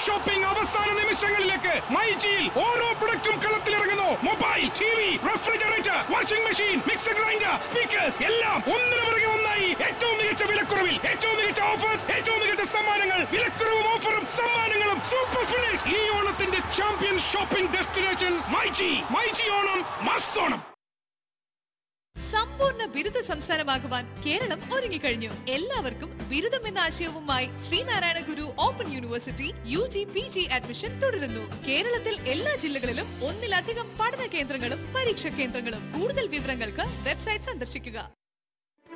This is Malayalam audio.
ഷോപ്പിംഗ് അവസാന നിമിഷങ്ങളിലേക്ക് മൈജിയിൽ ഓരോ പ്രൊഡക്റ്റും കളത്തിലിറങ്ങുന്നു mobile T V refrigerator washing machine mixer grinder speakers എല്ലാം ഒന്നിനു പുറകെ ഒന്നായി ഏറ്റവും മികച്ച വിലക്കുറവിൽ ഏറ്റവും മികച്ച ഓഫേഴ്സ് ഏറ്റവും മികച്ച സമ്മാനങ്ങൾ വിലക്കുറവും ഓഫറും സമ്മാനങ്ങളും സൂപ്പർ ഫിനിഷ് ഈ ഓണത്തിന്റെ champion shopping destination myG myG Onam മസ് ഓണം സമ്പൂർണ്ണ ബിരുദ സംസ്ഥാനമാകുവാൻ കേരളം ഒരുങ്ങിക്കഴിഞ്ഞു എല്ലാവർക്കും ബിരുദം എന്ന ആശയവുമായി Sreenarayana Guru open university U G P G admission തുടരുന്നു കേരളത്തിൽ എല്ലാ ജില്ലകളിലും ഒന്നിലധികം പഠന കേന്ദ്രങ്ങളും പരീക്ഷാ കേന്ദ്രങ്ങളും കൂടുതൽ വിവരങ്ങൾക്ക് വെബ്സൈറ്റ് സന്ദർശിക്കുക